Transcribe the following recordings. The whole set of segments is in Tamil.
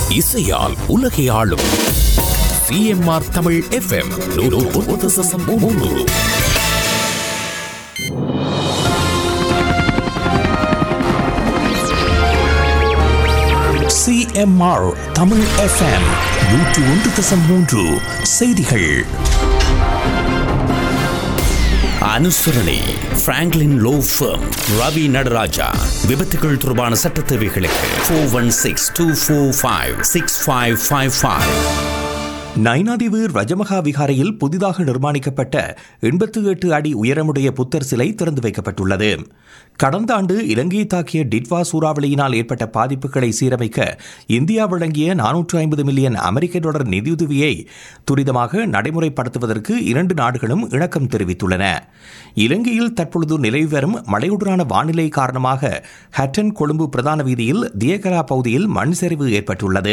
இசையால் உலகை ஆளும் சிஎம்ஆர் தமிழ் எஃப்எம் மூன்று சிஎம்ஆர் தமிழ் எஃப்எம் நூற்று ஒன்று தசம் மூன்று செய்திகள் அனுசரணை Franklin law firm Ravi Nataraja விபத்துகள் தொடர்பான சட்ட தேவைகளுக்கு four one six two four five six five five five Nainativu Rajamaha விகாரையில் புதிதாக நிர்மாணிக்கப்பட்ட எண்பத்தி எட்டு அடி உயரமுடைய புத்தர் சிலை திறந்து வைக்கப்பட்டுள்ளது கடந்த ஆண்டு இலங்கையை தாக்கிய டிட்வா சூறாவளியினால் ஏற்பட்ட பாதிப்புகளை சீரமைக்க இந்தியா வழங்கிய நானூற்று ஐம்பது மில்லியன் அமெரிக்க டாலர் நிதியுதவியை துரிதமாக நடைமுறைப்படுத்துவதற்கு இரண்டு நாடுகளும் இணக்கம் தெரிவித்துள்ளன இலங்கையில் தற்பொழுது நிலவி வரும் மழையுடனான வானிலை காரணமாக ஹட்டன் கொழும்பு பிரதான வீதியில் தியகரா பகுதியில் மண் சரிவு ஏற்பட்டுள்ளது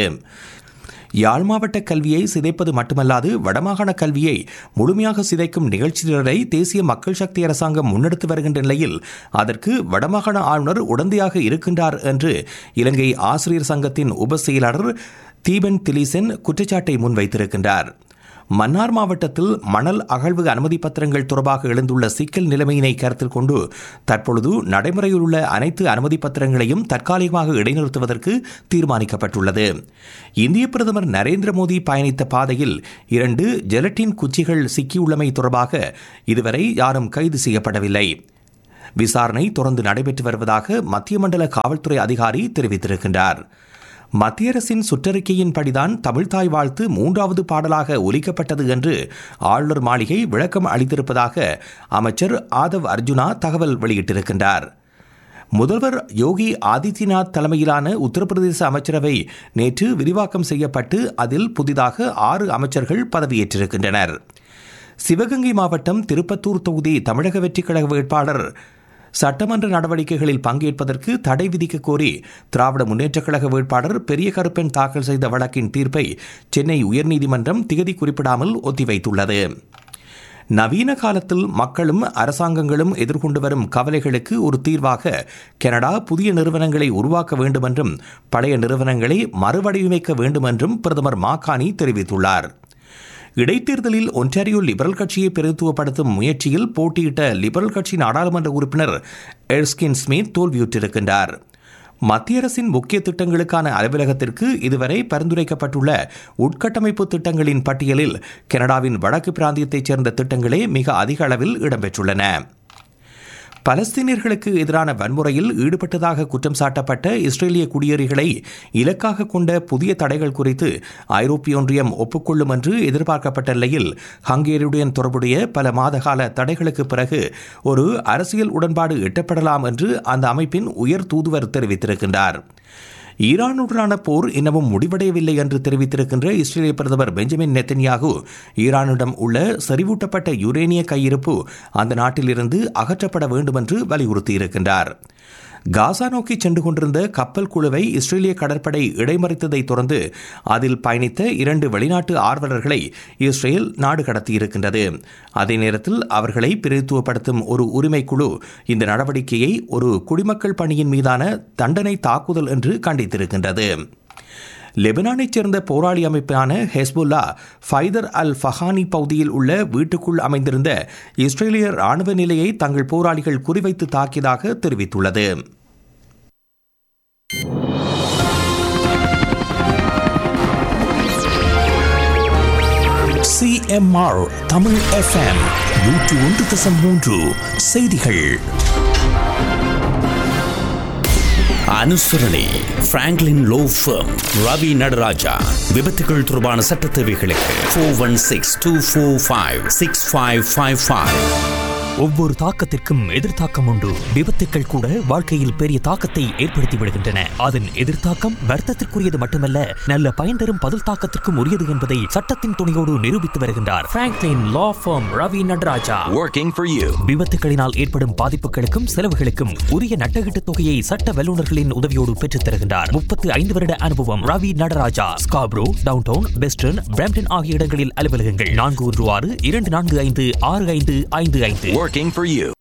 யாழ் மாவட்ட கல்வியை சிதைப்பது மட்டுமல்லாது வடமாகாண கல்வியை முழுமையாக சிதைக்கும் நிகழ்ச்சிகளை தேசிய மக்கள் சக்தி அரசாங்கம் முன்னெடுத்து வருகின்ற நிலையில் அதற்கு வடமாகாண ஆளுநர் உடந்தையாக இருக்கின்றார் என்று இலங்கை ஆசிரியர் சங்கத்தின் உப செயலாளர் தீபன் திலீசன் குற்றச்சாட்டை முன்வைத்திருக்கின்றார் மன்னார் மாவட்டத்தில் மணல் அகழ்வு அனுமதி பத்திரங்கள் தொடர்பாக எழுந்துள்ள சிக்கல் நிலைமையினை கருத்தில் கொண்டு தற்பொழுது நடைமுறையில் உள்ள அனைத்து அனுமதி பத்திரங்களையும் தற்காலிகமாக இடைநிறுத்துவதற்கு தீர்மானிக்கப்பட்டுள்ளது இந்திய பிரதமர் நரேந்திர மோடி பயணித்த பாதையில் இரண்டு ஜெலட்டின் குச்சிகள் சிக்கியுள்ளமை தொடர்பாக இதுவரை யாரும் கைது செய்யப்படவில்லை விசாரணை தொடர்ந்து நடைபெற்று வருவதாக மத்திய மண்டல காவல்துறை அதிகாரி தெரிவித்திருக்கின்றார் மத்திய அரசின் சுற்றறிக்கையின்படிதான் தமிழ்தாய் வாழ்த்து மூன்றாவது பாடலாக ஒலிக்கப்பட்டது என்று ஆளுநர் மாளிகை விளக்கம் அளித்திருப்பதாக அமைச்சர் ஆதவ் அர்ஜுனா தகவல் வெளியிட்டிருக்கின்றார் முதல்வர் யோகி ஆதித்யநாத் தலைமையிலான உத்தரப்பிரதேச அமைச்சரவை நேற்று விரிவாக்கம் செய்யப்பட்டு அதில் புதிதாக ஆறு அமைச்சர்கள் பதவியேற்றிருக்கின்றனர் சிவகங்கை மாவட்டம் திருப்பத்தூர் தொகுதி தமிழக வெற்றிக் கழக வேட்பாளர் சட்டமன்ற நடவடிக்கைகளில் பங்கேற்பதற்கு தடை விதிக்க கோரி திராவிட முன்னேற்றக் கழக வேட்பாளர் பெரிய கருப்பன் தாக்கல் செய்த வழக்கின் தீர்ப்பை சென்னை உயர்நீதிமன்றம் திகதி குறிப்பிடாமல் ஒத்திவைத்துள்ளது நவீன காலத்தில் மக்களும் அரசாங்கங்களும் எதிர்கொண்டு வரும் கவலைகளுக்கு ஒரு தீர்வாக கனடா புதிய நிறுவனங்களை உருவாக்க வேண்டுமென்றும் பழைய நிறுவனங்களை மறுவடிவமைக்க வேண்டுமென்றும் பிரதமர் மாகாணி தெரிவித்துள்ளார் இடைத்தேர்தலில் ஒன்டாரியோ லிபரல் கட்சியை பிரதித்துவப்படுத்தும் முயற்சியில் போட்டியிட்ட லிபரல் கட்சி நாடாளுமன்ற உறுப்பினர் எர்ஸ்கின் ஸ்மித் தோல்வியுற்றிருக்கின்றார் மத்திய அரசின் முக்கிய திட்டங்களுக்கான அலுவலகத்திற்கு இதுவரை பரிந்துரைக்கப்பட்டுள்ள உட்கட்டமைப்பு திட்டங்களின் பட்டியலில் கனடாவின் வடக்கு பிராந்தியத்தைச் சேர்ந்த திட்டங்களே மிக அதிக அளவில் இடம்பெற்றுள்ளன பலஸ்தீனியர்களுக்கு எதிரான வன்முறையில் ஈடுபட்டதாக குற்றம் சாட்டப்பட்ட இஸ்ரேலிய குடியேறிகளை இலக்காக கொண்ட புதிய தடைகள் குறித்து ஐரோப்பிய ஒன்றியம் ஒப்புக்கொள்ளும் என்று எதிர்பார்க்கப்பட்ட நிலையில் ஹங்கேரியுடன் தொடர்புடைய பல மாதகால தடைகளுக்கு பிறகு ஒரு அரசியல் உடன்பாடு எட்டப்படலாம் என்று அந்த அமைப்பின் உயர் தூதுவர் தெரிவித்திருக்கின்றார் ஈரானுடனான போர் இன்னமும் முடிவடையவில்லை என்று தெரிவித்திருக்கின்ற இஸ்ரேலிய பிரதமர் பெஞ்சமின் நெத்தன்யாகு ஈரானிடம் உள்ள செறிவூட்டப்பட்ட யுரேனிய கையிருப்பு அந்த நாட்டிலிருந்து அகற்றப்பட வேண்டும் என்று வலியுறுத்தியிருக்கின்றார் காசா நோக்கி சென்று கொண்டிருந்த கப்பல் குழுவை இஸ்ரேலிய கடற்படை இடைமறித்ததை தொடர்ந்து அதில் பயணித்த இரண்டு வெளிநாட்டு ஆர்வலர்களை இஸ்ரேல் நாடு கடத்தியிருக்கின்றது அதே நேரத்தில் அவர்களை பிரதித்துவப்படுத்தும் ஒரு உரிமைக்குழு இந்த நடவடிக்கையை ஒரு குடிமக்கள் பணியின் மீதான தண்டனை தாக்குதல் என்று கண்டித்திருக்கின்றது லெபனானைச் சேர்ந்த போராளி அமைப்பான ஹெஸ்புல்லா ஃபைதர் அல் ஃபஹானி பகுதியில் உள்ள வீட்டுக்குள் அமைந்திருந்த இஸ்ரேலிய ராணுவ நிலையை தங்கள் போராளிகள் குறிவைத்து தாக்கியதாக தெரிவித்துள்ளது சிஎம்ஆர் தமிழ் எஃப்எம் நூற்று ஒன்று தசம் மூன்று செய்திகள் அனுசரணை Franklin law firm Ravi Nataraja விபத்துகள் தொடர்பான சட்ட தேவைகளுக்கு four one six two four five six five five five ஒவ்வொரு தாக்கத்திற்கும் எதிர்த்தாக்கம் உண்டு விபத்துக்கள் கூட வாழ்க்கையில் பெரிய தாக்கத்தை ஏற்படுத்தி விடுகின்றன அதன் எதிர்த்தாக்கம் வர்த்தத்திற்குரியது மட்டுமல்ல நல்ல பயன் தரும் பதில் தாக்கத்திற்கும் உரியது என்பதை சட்டத்தின் துணையோடு நிரூபித்து வருகின்றார் Franklin law firm Ravi Nataraja Working for you. விபத்துகளினால் ஏற்படும் பாதிப்புகளுக்கும் செலவுகளுக்கும் உரிய நட்டகீட்டு தொகையை சட்ட வல்லுநர்களின் உதவியோடு பெற்றுத் தருகின்றார் முப்பத்து ஐந்து வருட அனுபவம் Ravi Nataraja Scarborough downtown western Brampton ஆகிய இடங்களில் அலுவலகங்கள் நான்கு ஒன்று ஆறு இரண்டு நான்கு ஐந்து ஆறு ஐந்து ஐந்து ஐந்து Working for you.